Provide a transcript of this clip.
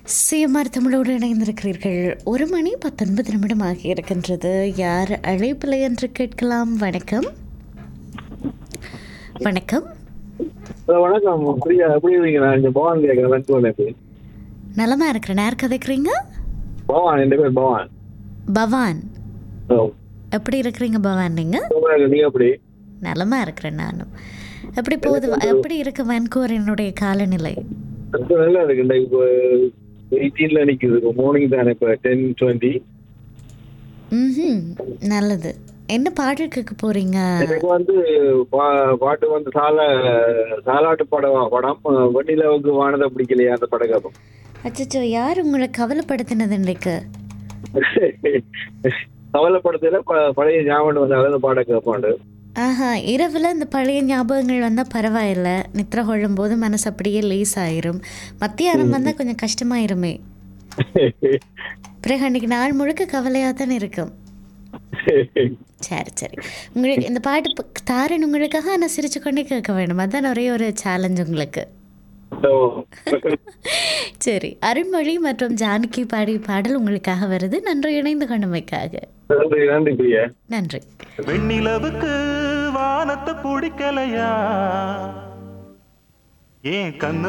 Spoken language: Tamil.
சிஎம்ஆர் தமிழோடு இணைந்திருக்கிறீர்கள் ஒரு மணி பத்தொன்பது நிமிடம் ஆகி இருக்கின்றது யார் அழைப்பில்லை என்று கேட்கலாம் வணக்கம் வணக்கம் ஹலோ வணக்கம் பிரியா எப்படி இருக்கீங்க நான் இங்க பவான் கேட்குறேன் வெண்கோல் எப்படி நலமா இருக்கிறேன் யார் கதைக்கிறீங்க பவான் என் பேர் பவான் பவான் ஓ எப்படி இருக்கிறீங்க பவான் நீங்க சூப்பரா இருக்கு. நீங்க எப்படி நலமா இருக்கிறேன் நானும் எப்படி போகுது எப்படி இருக்கு வான்கூவர் என்னுடைய காலநிலை ரொம்ப நல்லா இருக்கு இந்த இப்போ எயிட்டீன்ல நிக்குது இப்போ மார்னிங் தானே இப்போ டென் டுவெண்ட்டி ம் நல்லது என்ன பாடல் கேட்க போறீங்க எனக்கு வந்து பா- பாட்டு வந்து சால சாலாட்டு படம் படம் வெண்ணிலாவுக்கு வானதை பிடிக்கலையா அந்த படம் கேட்போம் அச்சச்சோ யார் உங்களை கவலைப்படுத்தினது இன்றைக்கு கவலைப்படத்துல ப- பழைய ஞாபகம் வந்தாலும் அந்த பாடம் கேட்பாண்டு ஆஹா இரவில் இந்த பழைய ஞாபகங்கள் வந்தால் பரவாயில்ல நித்திர கொள்ளும் போது மனசு அப்படியே லேஸ் ஆயிரும் மத்தியானம் வந்தால் கொஞ்சம் கஷ்டமாயிருமே பிறகு அன்னைக்கு நாள் முழுக்க கவலையாக தானே இருக்கும் சரி சரி உங்களுக்கு இந்த பாட்டு ப- தாரன் உங்களுக்காக ஆனால் சிரிச்சு கொண்டே கேட்க வேணும் அதான் ஒரே ஒரு சேலஞ்ச் உங்களுக்கு ஓ. சரி அருண்மொழி மற்றும் ஜானகி பாடி பாடல் உங்களுக்காக வருது நன்றி இணைந்து கொண்டமைக்காக நன்றி நன்றி பிரியா நன்றி வெண்ணிலவுக்கு வானத்தை பிடிக்கலையா ஏன் கண்ணு